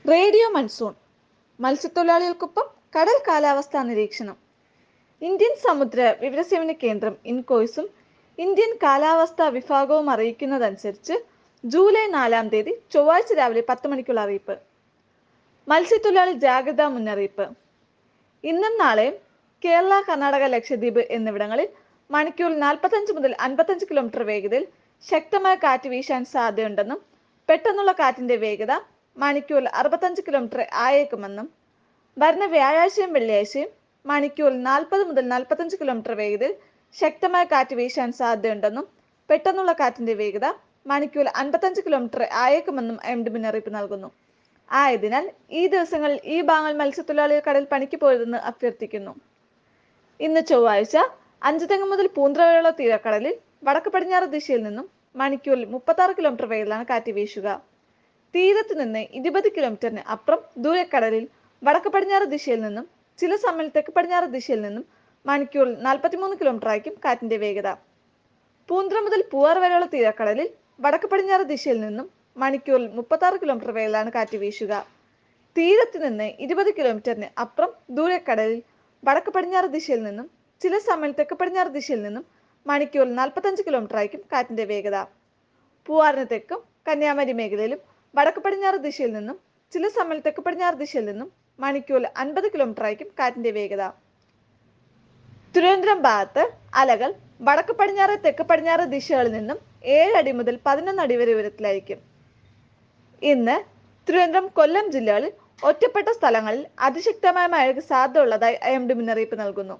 radio monsoon മത്സ്യത്തൊഴിലാളികൾക്കൊപ്പം കടൽ കാലാവസ്ഥാ നിരീക്ഷണം ഇന്ത്യൻ സമുദ്ര വിവരസേവന കേന്ദ്രം ഇൻകോയ്സും ഇന്ത്യൻ കാലാവസ്ഥാ വിഭാഗവും അറിയിക്കുന്നതനുസരിച്ച് ജൂലൈ നാലാം തീയതി ചൊവ്വാഴ്ച രാവിലെ പത്ത് മണിക്കുള്ള അറിയിപ്പ് മത്സ്യത്തൊഴിലാളി ജാഗ്രതാ മുന്നറിയിപ്പ് ഇന്നും നാളെയും കേരള കർണാടക ലക്ഷദ്വീപ് എന്നിവിടങ്ങളിൽ മണിക്കൂറിൽ നാൽപ്പത്തഞ്ച് മുതൽ അൻപത്തഞ്ച് കിലോമീറ്റർ വേഗതയിൽ ശക്തമായ കാറ്റ് വീശാൻ സാധ്യതയുണ്ടെന്നും പെട്ടെന്നുള്ള കാറ്റിന്റെ വേഗത മണിക്കൂറിൽ അറുപത്തഞ്ച് കിലോമീറ്റർ ആയേക്കുമെന്നും വരുന്ന വ്യാഴാഴ്ചയും വെള്ളിയാഴ്ചയും മണിക്കൂറിൽ നാൽപ്പത് മുതൽ നാൽപ്പത്തഞ്ച് കിലോമീറ്റർ വേഗതയിൽ ശക്തമായ കാറ്റ് വീശാൻ സാധ്യതയുണ്ടെന്നും പെട്ടെന്നുള്ള കാറ്റിന്റെ വേഗത മണിക്കൂറിൽ അൻപത്തഞ്ച് കിലോമീറ്റർ ആയേക്കുമെന്നും എം ഡി മുന്നറിയിപ്പ് നൽകുന്നു ആയതിനാൽ ഈ ദിവസങ്ങളിൽ ഈ ഭാഗങ്ങൾ മത്സ്യത്തൊഴിലാളികൾ കടൽ പണിക്ക് പോയതെന്ന് അഭ്യർത്ഥിക്കുന്നു ഇന്ന് ചൊവ്വാഴ്ച അഞ്ചുതെങ്ങ് മുതൽ പൂന്ത്ര വരെയുള്ള തീരക്കടലിൽ വടക്ക് പടിഞ്ഞാറ് ദിശയിൽ നിന്നും മണിക്കൂറിൽ മുപ്പത്തി ആറ് കിലോമീറ്റർ വേഗത്തിലാണ് കാറ്റ് വീശുക തീരത്ത് നിന്ന് ഇരുപത് കിലോമീറ്ററിന് അപ്പുറം ദൂരക്കടലിൽ വടക്ക് പടിഞ്ഞാറ് ദിശയിൽ നിന്നും ചില സമയം തെക്ക് പടിഞ്ഞാറ് ദിശയിൽ നിന്നും മണിക്കൂറിൽ നാൽപ്പത്തിമൂന്ന് കിലോമീറ്റർ ആയിരിക്കും കാറ്റിന്റെ വേഗത പൂന്ത്ര മുതൽ പൂവാർ വരെയുള്ള തീരക്കടലിൽ വടക്ക് പടിഞ്ഞാറ് ദിശയിൽ നിന്നും മണിക്കൂറിൽ മുപ്പത്തി ആറ് കിലോമീറ്റർ വേഗത്തിലാണ് കാറ്റ് വീശുക തീരത്ത് നിന്ന് ഇരുപത് കിലോമീറ്ററിന് അപ്പുറം ദൂരക്കടലിൽ വടക്ക് പടിഞ്ഞാറ് ദിശയിൽ നിന്നും ചില സമയം തെക്ക് പടിഞ്ഞാറ് ദിശയിൽ നിന്നും മണിക്കൂറിൽ നാൽപ്പത്തഞ്ച് കിലോമീറ്റർ ആയിരിക്കും കാറ്റിന്റെ വേഗത പൂവാറിന് തെക്കും കന്യാകുമാരി മേഖലയിലും വടക്ക് പടിഞ്ഞാറ് ദിശയിൽ നിന്നും ചില സമയം തെക്ക് പടിഞ്ഞാറ് ദിശയിൽ നിന്നും മണിക്കൂറിൽ അൻപത് കിലോമീറ്റർ ആയിരിക്കും കാറ്റിന്റെ വേഗത തിരുവനന്തപുരം ഭാഗത്ത് അലകൾ വടക്ക് പടിഞ്ഞാറ് തെക്ക് പടിഞ്ഞാറ് ദിശകളിൽ നിന്നും ഏഴ് അടി മുതൽ പതിനൊന്ന് അടി വരെ ഉയരത്തിലായിരിക്കും ഇന്ന് തിരുവനന്തപുരം കൊല്ലം ജില്ലകളിൽ ഒറ്റപ്പെട്ട സ്ഥലങ്ങളിൽ അതിശക്തമായ മഴയ്ക്ക് സാധ്യത ഉള്ളതായി ഐ എം ഡി മുന്നറിയിപ്പ് നൽകുന്നു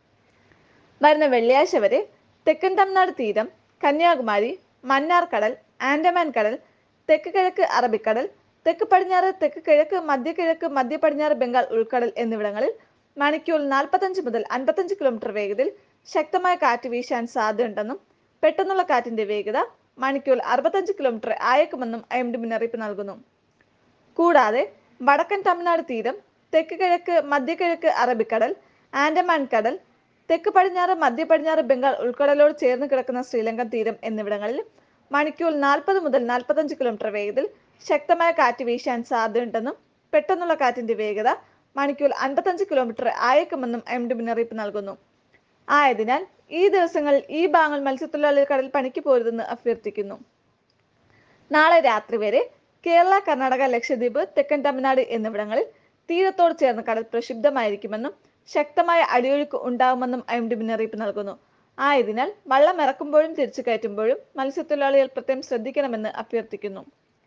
വരുന്ന വെള്ളിയാഴ്ച വരെ തെക്കൻ തമിഴ്നാട് തീരം കന്യാകുമാരി മന്നാർ കടൽ ആൻഡമാൻ കടൽ തെക്ക് കിഴക്ക് അറബിക്കടൽ തെക്ക് പടിഞ്ഞാറ് തെക്ക് കിഴക്ക് മധ്യ കിഴക്ക് മധ്യ പടിഞ്ഞാറ് ബംഗാൾ ഉൾക്കടൽ എന്നിവിടങ്ങളിൽ മണിക്കൂറിൽ നാൽപ്പത്തഞ്ച് മുതൽ അൻപത്തഞ്ച് കിലോമീറ്റർ വേഗതയിൽ ശക്തമായ കാറ്റ് വീശാൻ സാധ്യതയുണ്ടെന്നും പെട്ടെന്നുള്ള കാറ്റിന്റെ വേഗത മണിക്കൂറിൽ അറുപത്തഞ്ച് കിലോമീറ്റർ ആയേക്കുമെന്നും ഐ എം ഡി മുന്നറിയിപ്പ് നൽകുന്നു കൂടാതെ വടക്കൻ തമിഴ്നാട് തീരം തെക്ക് കിഴക്ക് മധ്യ കിഴക്ക് അറബിക്കടൽ ആൻഡമാൻ കടൽ തെക്ക് പടിഞ്ഞാറ് മധ്യ പടിഞ്ഞാറ് ബംഗാൾ ഉൾക്കടലോട് ചേർന്ന് കിടക്കുന്ന ശ്രീലങ്കൻ തീരം എന്നിവിടങ്ങളിൽ മണിക്കൂറിൽ നാൽപ്പത് മുതൽ നാൽപ്പത്തഞ്ച് കിലോമീറ്റർ വേഗതയിൽ ശക്തമായ കാറ്റ് വീശാൻ സാധ്യതയുണ്ടെന്നും പെട്ടെന്നുള്ള കാറ്റിന്റെ വേഗത മണിക്കൂറിൽ അൻപത്തഞ്ച് കിലോമീറ്റർ ആയേക്കുമെന്നും എം ഡി മുന്നറിയിപ്പ് നൽകുന്നു ആയതിനാൽ ഈ ദിവസങ്ങളിൽ ഈ ഭാഗങ്ങൾ മത്സ്യത്തൊഴിലാളികൾ കടൽ പണിക്ക് പോരുതെന്ന് അഭ്യർത്ഥിക്കുന്നു നാളെ രാത്രി വരെ കേരള കർണാടക ലക്ഷദ്വീപ് തെക്കൻ തമിഴ്നാട് എന്നിവിടങ്ങളിൽ തീരത്തോട് ചേർന്ന് കടൽ പ്രക്ഷുബ്ധമായിരിക്കുമെന്നും ശക്തമായ അടിയൊഴുക്ക് ഉണ്ടാകുമെന്നും ഐ എം ഡി മുന്നറിയിപ്പ് നൽകുന്നു ആയതിനാൽ വള്ളം ഇറക്കുമ്പോഴും തിരിച്ചു കയറ്റുമ്പോഴും മത്സ്യത്തൊഴിലാളികൾ പ്രത്യേകം ശ്രദ്ധിക്കണമെന്ന് അഭ്യർത്ഥിക്കുന്നു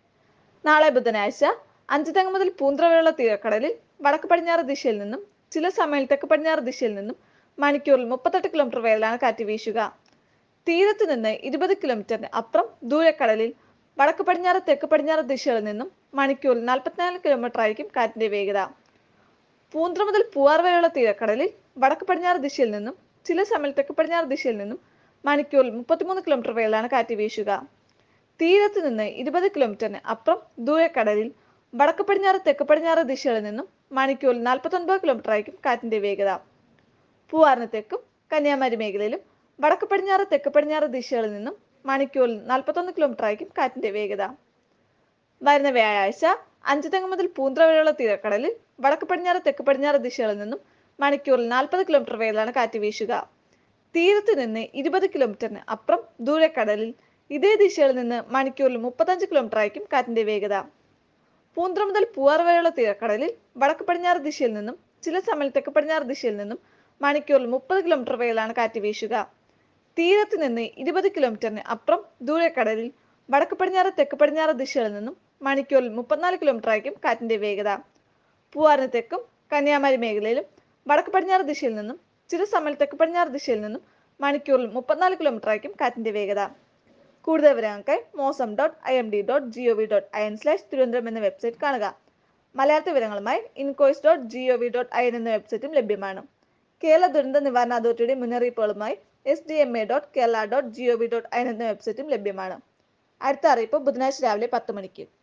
നാളെ ബുധനാഴ്ച അഞ്ചുതെങ്ങ് മുതൽ പൂന്ത്ര വരെയുള്ള തീരക്കടലിൽ വടക്ക് പടിഞ്ഞാറ് ദിശയിൽ നിന്നും ചില സമയം തെക്ക് പടിഞ്ഞാറ് ദിശയിൽ നിന്നും മണിക്കൂറിൽ മുപ്പത്തെട്ട് കിലോമീറ്റർ വേഗത്തിലാണ് കാറ്റ് വീശുക തീരത്ത് നിന്ന് ഇരുപത് കിലോമീറ്ററിന് അപ്പുറം ദൂരക്കടലിൽ വടക്ക് പടിഞ്ഞാറ് തെക്ക് പടിഞ്ഞാറ് ദിശകളിൽ നിന്നും മണിക്കൂറിൽ നാൽപ്പത്തിനാല് കിലോമീറ്റർ ആയിരിക്കും കാറ്റിന്റെ വേഗത പൂന്ത്ര മുതൽ പൂവാർ വരെയുള്ള തീരക്കടലിൽ വടക്ക് പടിഞ്ഞാറ് ദിശയിൽ നിന്നും ചില സമയം തെക്ക് പടിഞ്ഞാറ് ദിശയിൽ നിന്നും മണിക്കൂറിൽ മുപ്പത്തിമൂന്ന് കിലോമീറ്റർ വേഗത്തിലാണ് കാറ്റ് വീശുക തീരത്ത് നിന്ന് ഇരുപത് കിലോമീറ്ററിന് അപ്പുറം ദൂരക്കടലിൽ വടക്ക് പടിഞ്ഞാറ് തെക്ക് പടിഞ്ഞാറ് ദിശകളിൽ നിന്നും മണിക്കൂറിൽ നാൽപ്പത്തൊൻപത് കിലോമീറ്റർ ആയിരിക്കും കാറ്റിന്റെ വേഗത പൂവാറിന് തെക്കും കന്യാകുമാരി മേഖലയിലും വടക്ക് പടിഞ്ഞാറ് തെക്ക് പടിഞ്ഞാറ് ദിശകളിൽ നിന്നും മണിക്കൂറിൽ നാൽപ്പത്തൊന്ന് കിലോമീറ്റർ ആയിരിക്കും കാറ്റിന്റെ വേഗത വരുന്ന വ്യാഴാഴ്ച അഞ്ചുതെങ്ങ് മുതൽ പൂന്ത്ര വരെയുള്ള തീരക്കടലിൽ വടക്ക് പടിഞ്ഞാറ് തെക്ക് പടിഞ്ഞാറ് ദിശകളിൽ നിന്നും മണിക്കൂറിൽ നാൽപ്പത് കിലോമീറ്റർ വേഗത്തിലാണ് കാറ്റ് വീശുക തീരത്ത് നിന്ന് ഇരുപത് കിലോമീറ്ററിന് അപ്പുറം ദൂരക്കടലിൽ ഇതേ ദിശയിൽ നിന്ന് മണിക്കൂറിൽ മുപ്പത്തഞ്ച് കിലോമീറ്റർ ആയിരിക്കും കാറ്റിന്റെ വേഗത പൂന്ത്ര മുതൽ പൂവാർ വരെയുള്ള തീരക്കടലിൽ വടക്ക് പടിഞ്ഞാറ് ദിശയിൽ നിന്നും ചില സമയം തെക്ക് പടിഞ്ഞാറ് ദിശയിൽ നിന്നും മണിക്കൂറിൽ മുപ്പത് കിലോമീറ്റർ വേഗത്തിലാണ് കാറ്റ് വീശുക തീരത്ത് നിന്ന് ഇരുപത് കിലോമീറ്ററിന് അപ്പുറം ദൂരക്കടലിൽ വടക്ക് പടിഞ്ഞാറ് തെക്ക് പടിഞ്ഞാറ് ദിശകളിൽ നിന്നും മണിക്കൂറിൽ മുപ്പത്തിനാല് കിലോമീറ്റർ ആയിരിക്കും കാറ്റിന്റെ വേഗത പൂവാറിന് തെക്കും കന്യാകുമാരി മേഖലയിലും വടക്ക് പടിഞ്ഞാറ് ദിശയിൽ നിന്നും ചില സമയം തെക്ക് പടിഞ്ഞാറ് ദിശയിൽ നിന്നും മണിക്കൂറിൽ മുപ്പത്തിനാല് കിലോമീറ്റർ ആയിരിക്കും കാറ്റിന്റെ വേഗത കൂടുതൽ വിവരങ്ങൾക്കായി mausam dot I M D dot G O V dot I N slash Thiruvananthapuram എന്ന വെബ്സൈറ്റ് കാണുക മലയാളത്തിൽ വിവരങ്ങളുമായി INCOIS dot G O V dot I N എന്ന വെബ്സൈറ്റും ലഭ്യമാണ് കേരള ദുരന്ത നിവാരണ അതോറിറ്റിയുടെ മുന്നറിയിപ്പുകളുമായി S D M A dot Kerala dot G O V dot I N എന്ന വെബ്സൈറ്റും ലഭ്യമാണ് അടുത്ത അറിയിപ്പ് ബുധനാഴ്ച രാവിലെ പത്ത് മണിക്ക്